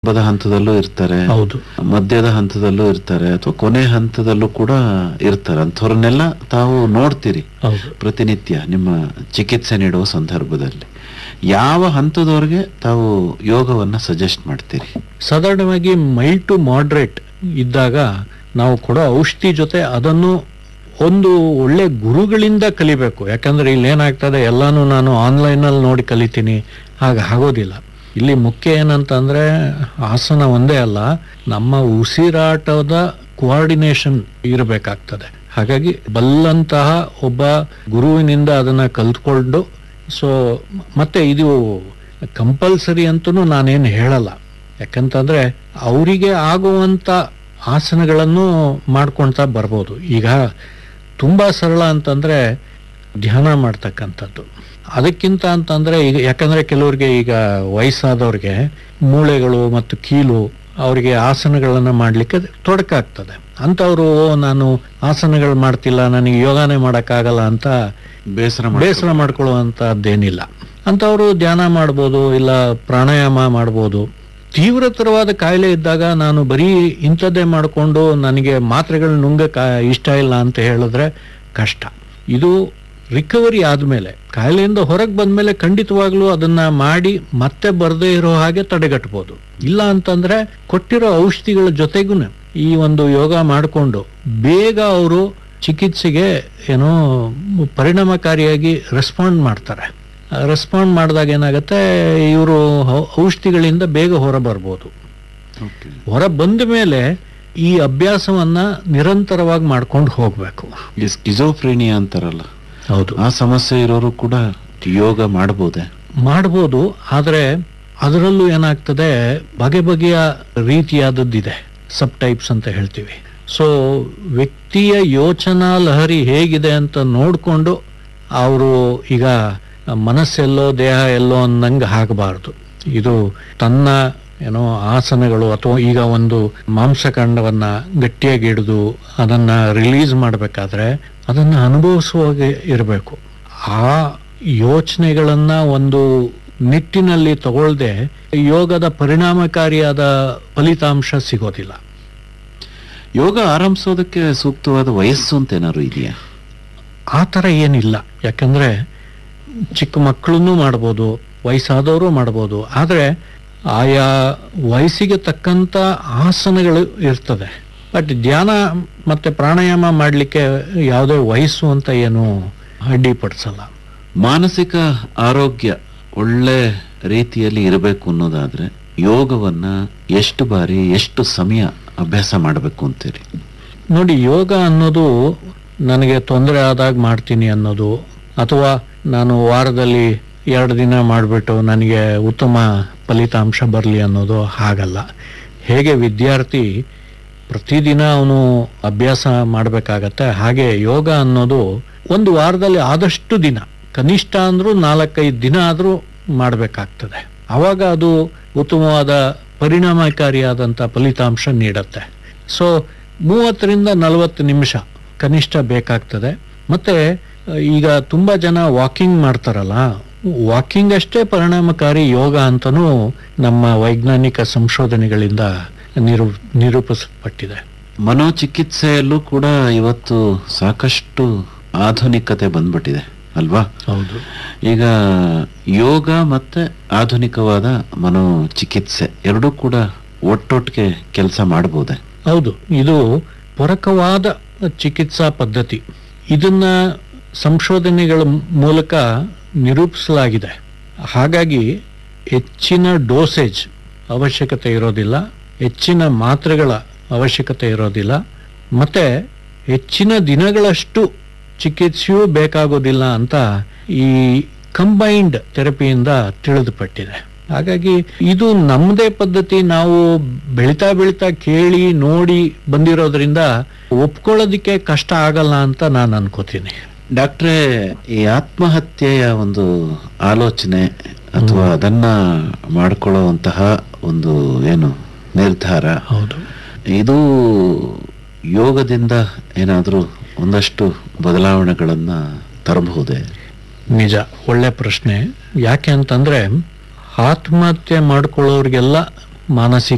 ಪ್ರಾರಂಭದ ಹಂತದಲ್ಲೂ ಇರ್ತಾರೆ ಹೌದು ಮಧ್ಯದ ಹಂತದಲ್ಲೂ ಇರ್ತಾರೆ ಅಥವಾ ಕೊನೆ ಹಂತದಲ್ಲೂ ಕೂಡ ಇರ್ತಾರೆ ಅಂಥವ್ರನ್ನೆಲ್ಲ ತಾವು ನೋಡ್ತೀರಿ ಹೌದು ಪ್ರತಿನಿತ್ಯ ನಿಮ್ಮ ಚಿಕಿತ್ಸೆ ನೀಡುವ ಸಂದರ್ಭದಲ್ಲಿ ಯಾವ ಹಂತದವರೆಗೆ ತಾವು ಯೋಗವನ್ನ ಸಜೆಸ್ಟ್ ಮಾಡ್ತೀರಿ ಸಾಧಾರಣವಾಗಿ ಮೈಲ್ಡ್ ಟು ಮಾಡ್ರೇಟ್ ಇದ್ದಾಗ ನಾವು ಕೊಡೋ ಔಷಧಿ ಜೊತೆ ಅದನ್ನು ಒಂದು ಒಳ್ಳೆ ಗುರುಗಳಿಂದ ಕಲಿಬೇಕು ಯಾಕಂದ್ರೆ ಇಲ್ಲಿ ಏನಾಗ್ತದೆ ಎಲ್ಲಾನು ನಾನು ಆನ್ಲೈನಲ್ಲಿ ನೋಡಿ ಕಲಿತೀನಿ ಹಾಗ ಆಗೋದಿಲ್ಲ ಇಲ್ಲಿ ಮುಖ್ಯ ಏನಂತಂದ್ರೆ ಆಸನ ಒಂದೇ ಅಲ್ಲ ನಮ್ಮ ಉಸಿರಾಟದ ಕೋಆರ್ಡಿನೇಷನ್ ಇರಬೇಕಾಗ್ತದೆ ಹಾಗಾಗಿ ಬಲ್ಲಂತಹ ಒಬ್ಬ ಗುರುವಿನಿಂದ ಅದನ್ನ ಕಲ್ತ್ಕೊಂಡು ಸೊ ಮತ್ತೆ ಇದು ಕಂಪಲ್ಸರಿ ಅಂತೂ ನಾನೇನು ಹೇಳಲ್ಲ ಯಾಕಂತಂದ್ರೆ ಅವರಿಗೆ ಆಗುವಂತ ಆಸನಗಳನ್ನು ಮಾಡ್ಕೊಳ್ತಾ ಬರ್ಬೋದು ಈಗ ತುಂಬಾ ಸರಳ ಅಂತಂದ್ರೆ ಧ್ಯಾನ ಮಾಡ್ತಕ್ಕಂಥದ್ದು ಅದಕ್ಕಿಂತ ಅಂತಂದ್ರೆ ಈಗ ಯಾಕಂದ್ರೆ ಕೆಲವ್ರಿಗೆ ಈಗ ವಯಸ್ಸಾದವ್ರಿಗೆ ಮೂಳೆಗಳು ಮತ್ತು ಕೀಲು ಅವರಿಗೆ ಆಸನಗಳನ್ನ ಮಾಡ್ಲಿಕ್ಕೆ ತೊಡಕಾಗ್ತದೆ ಅಂತವರು ನಾನು ಆಸನಗಳು ಮಾಡ್ತಿಲ್ಲ ನನಗೆ ಯೋಗಾನೇ ಮಾಡಕ್ಕಾಗಲ್ಲ ಅಂತ ಬೇಸರ ಮಾಡ್ಕೊಳ್ಳಿ. ಬೇಸರ ಮಾಡ್ಕೊಳ್ಳುವಂತದ್ದೇನಿಲ್ಲ ಅಂತವರು ಧ್ಯಾನ ಮಾಡ್ಬೋದು ಇಲ್ಲ ಪ್ರಾಣಾಯಾಮ ಮಾಡ್ಬೋದು ತೀವ್ರತರವಾದ ಕಾಯಿಲೆ ಇದ್ದಾಗ ನಾನು ಬರೀ ಇಂಥದ್ದೇ ಮಾಡಿಕೊಂಡು ನನಗೆ ಮಾತ್ರೆಗಳು ನುಂಗಕ್ಕ ಇಷ್ಟ ಇಲ್ಲ ಅಂತ ಹೇಳಿದ್ರೆ ಕಷ್ಟ ಇದು ರಿಕವರಿ ಆದ್ಮೇಲೆ ಕಾಯಿಲೆಯಿಂದ ಹೊರಗೆ ಬಂದ್ಮೇಲೆ ಖಂಡಿತವಾಗ್ಲೂ ಅದನ್ನ ಮಾಡಿ ಮತ್ತೆ ಬರದೇ ಇರೋ ಹಾಗೆ ತಡೆಗಟ್ಬೋದು ಇಲ್ಲ ಅಂತಂದ್ರೆ ಕೊಟ್ಟಿರೋ ಔಷಧಿಗಳ ಜೊತೆಗೂ ಈ ಒಂದು ಯೋಗ ಮಾಡಿಕೊಂಡು ಬೇಗ ಅವರು ಚಿಕಿತ್ಸೆಗೆ ಏನೋ ಪರಿಣಾಮಕಾರಿಯಾಗಿ ರೆಸ್ಪಾಂಡ್ ಮಾಡ್ತಾರೆ ರೆಸ್ಪಾಂಡ್ ಮಾಡಿದಾಗ ಏನಾಗುತ್ತೆ ಇವರು ಔಷಧಿಗಳಿಂದ ಬೇಗ ಹೊರ ಬರ್ಬೋದು Okay. ಹೊರ ಬಂದ ಮೇಲೆ ಈ ಅಭ್ಯಾಸವನ್ನ ನಿರಂತರವಾಗಿ ಮಾಡ್ಕೊಂಡು ಹೋಗ್ಬೇಕು ಈ ಸ್ಕಿಜೋಫ್ರೇನಿಯಾ ಅಂತಾರಲ್ಲ ಹೌದು ಆ ಸಮಸ್ಯೆ ಇರೋರು ಕೂಡ ಯೋಗ ಮಾಡಬಹುದೇ ಮಾಡ್ಬೋದು ಆದ್ರೆ ಅದರಲ್ಲೂ ಏನಾಗ್ತದೆ ಬಗೆ ಬಗೆಯ ರೀತಿಯಾದದ್ದಿದೆ ಸಬ್ ಟೈಪ್ಸ್ ಅಂತ ಹೇಳ್ತೀವಿ ಸೊ ವ್ಯಕ್ತಿಯ ಯೋಚನಾ ಲಹರಿ ಹೇಗಿದೆ ಅಂತ ನೋಡಿಕೊಂಡು ಅವರು ಈಗ ಮನಸ್ಸೆಲ್ಲೋ ದೇಹ ಎಲ್ಲೋ ಅನ್ನಂಗೆ ಆಗಬಾರ್ದು ಇದು ತನ್ನ ಏನೋ ಆಸನಗಳು ಅಥವಾ ಈಗ ಒಂದು ಮಾಂಸಖಂಡವನ್ನ ಗಟ್ಟಿಯಾಗಿ ಹಿಡಿದು ಅದನ್ನ ರಿಲೀಸ್ ಮಾಡಬೇಕಾದ್ರೆ ಅದನ್ನ ಅನುಭವಿಸುವಾಗೆ ಇರಬೇಕು ಆ ಯೋಚನೆಗಳನ್ನ ಒಂದು ನಿಟ್ಟಿನಲ್ಲಿ ತಗೊಳ್ದೆ ಯೋಗದ ಪರಿಣಾಮಕಾರಿಯಾದ ಫಲಿತಾಂಶ ಸಿಗೋದಿಲ್ಲ ಯೋಗ ಆರಂಭಿಸೋದಕ್ಕೆ ಸೂಕ್ತವಾದ ವಯಸ್ಸು ಅಂತ ಏನಾದ್ರು ಇದೆಯಾ ಆ ಥರ ಏನಿಲ್ಲ ಯಾಕಂದ್ರೆ ಚಿಕ್ಕ ಮಕ್ಕಳನ್ನು ಮಾಡ್ಬೋದು ವಯಸ್ಸಾದವರು ಮಾಡ್ಬೋದು ಆದರೆ ಆಯಾ ವಯಸ್ಸಿಗೆ ತಕ್ಕಂತ ಆಸನಗಳು ಇರ್ತದೆ ಬಟ್ ಧ್ಯಾನ ಮತ್ತೆ ಪ್ರಾಣಾಯಾಮ ಮಾಡಲಿಕ್ಕೆ ಯಾವುದೇ ವಯಸ್ಸು ಅಂತ ಏನು ಅಡ್ಡಿಪಡಿಸಲ್ಲ ಮಾನಸಿಕ ಆರೋಗ್ಯ ಒಳ್ಳೆ ರೀತಿಯಲ್ಲಿ ಇರಬೇಕು ಅನ್ನೋದಾದ್ರೆ ಯೋಗವನ್ನ ಎಷ್ಟು ಬಾರಿ ಎಷ್ಟು ಸಮಯ ಅಭ್ಯಾಸ ಮಾಡಬೇಕು ಅಂತೀರಿ ನೋಡಿ ಯೋಗ ಅನ್ನೋದು ನನಗೆ ತೊಂದರೆ ಆದಾಗ ಮಾಡ್ತೀನಿ ಅನ್ನೋದು ಅಥವಾ ನಾನು ವಾರದಲ್ಲಿ ಎರಡು ದಿನ ಮಾಡಿಬಿಟ್ಟು ನನಗೆ ಉತ್ತಮ ಫಲಿತಾಂಶ ಬರಲಿ ಅನ್ನೋದು ಹಾಗಲ್ಲ ಹೇಗೆ ವಿದ್ಯಾರ್ಥಿ ಪ್ರತಿದಿನ ಅವನು ಅಭ್ಯಾಸ ಮಾಡಬೇಕಾಗತ್ತೆ ಹಾಗೆ ಯೋಗ ಅನ್ನೋದು ಒಂದು ವಾರದಲ್ಲಿ ಆದಷ್ಟು ದಿನ ಕನಿಷ್ಠ ಅಂದ್ರೂ ನಾಲ್ಕೈದು ದಿನ ಆದರೂ ಮಾಡಬೇಕಾಗ್ತದೆ ಆವಾಗ ಅದು ಉತ್ತಮವಾದ ಪರಿಣಾಮಕಾರಿಯಾದಂಥ ಫಲಿತಾಂಶ ನೀಡುತ್ತೆ ಸೊ ಮೂವತ್ತರಿಂದ ನಲವತ್ತು ನಿಮಿಷ ಕನಿಷ್ಠ ಬೇಕಾಗ್ತದೆ ಮತ್ತೆ ಅಹ್, ಈಗ ತುಂಬಾ ಜನ ವಾಕಿಂಗ್ ಮಾಡ್ತಾರಲ್ಲ ವಾಕಿಂಗ್ ಅಷ್ಟೇ ಪರಿಣಾಮಕಾರಿ ಯೋಗ ಅಂತನೂ ನಮ್ಮ ವೈಜ್ಞಾನಿಕ ಸಂಶೋಧನೆಗಳಿಂದ ನಿರೂ ನಿರೂಪಿಸಲ್ಪಟ್ಟಿದೆ ಮನೋಚಿಕಿತ್ಸೆಯಲ್ಲೂ ಕೂಡ ಇವತ್ತು ಸಾಕಷ್ಟು ಆಧುನಿಕತೆ ಬಂದ್ಬಿಟ್ಟಿದೆ ಅಲ್ವಾ ಹೌದು ಈಗ ಯೋಗ ಮತ್ತೆ ಆಧುನಿಕವಾದ ಮನೋಚಿಕಿತ್ಸೆ ಎರಡೂ ಕೂಡ ಒಟ್ಟೊಟ್ಟಿಗೆ ಕೆಲಸ ಮಾಡಬಹುದೇ ಹೌದು ಇದು ಪೂರಕವಾದ ಚಿಕಿತ್ಸಾ ಪದ್ಧತಿ ಇದನ್ನ ಸಂಶೋಧನೆಗಳ ಮೂಲಕ ನಿರೂಪಿಸಲಾಗಿದೆ ಹಾಗಾಗಿ ಹೆಚ್ಚಿನ ಡೋಸೇಜ್ ಅವಶ್ಯಕತೆ ಇರೋದಿಲ್ಲ ಹೆಚ್ಚಿನ ಮಾತ್ರೆಗಳ ಅವಶ್ಯಕತೆ ಇರೋದಿಲ್ಲ ಮತ್ತೆ ಹೆಚ್ಚಿನ ದಿನಗಳಷ್ಟು ಚಿಕಿತ್ಸೆಯೂ ಬೇಕಾಗೋದಿಲ್ಲ ಅಂತ ಈ ಕಂಬೈನ್ಡ್ ಥೆರಪಿಯಿಂದ ತಿಳಿದುಪಟ್ಟಿದೆ ಹಾಗಾಗಿ ಇದು ನಮ್ಮದೇ ಪದ್ಧತಿ ನಾವು ಬೆಳಿತಾ ಬೆಳಿತಾ ಕೇಳಿ ನೋಡಿ ಬಂದಿರೋದ್ರಿಂದ ಒಪ್ಕೊಳ್ಳೋದಿಕ್ಕೆ ಕಷ್ಟ ಆಗಲ್ಲ ಅಂತ ನಾನು ಅನ್ಕೋತೀನಿ ಡಾಕ್ಟ್ರೇ ಈ ಆತ್ಮಹತ್ಯೆಯ ಒಂದು ಆಲೋಚನೆ ಅಥವಾ ಅದನ್ನ ಮಾಡ್ಕೊಳ್ಳುವಂತಹ ಒಂದು ಏನು ನಿರ್ಧಾರ ಹೌದು ಇದು ಯೋಗದಿಂದ ಏನಾದರೂ ಒಂದಷ್ಟು ಬದಲಾವಣೆಗಳನ್ನ ತರಬಹುದೇ ನಿಜ ಒಳ್ಳೆ ಪ್ರಶ್ನೆ ಯಾಕೆ ಅಂತಂದ್ರೆ ಆತ್ಮಹತ್ಯೆ ಮಾಡ್ಕೊಳ್ಳೋರಿಗೆಲ್ಲ ಮಾನಸಿಕ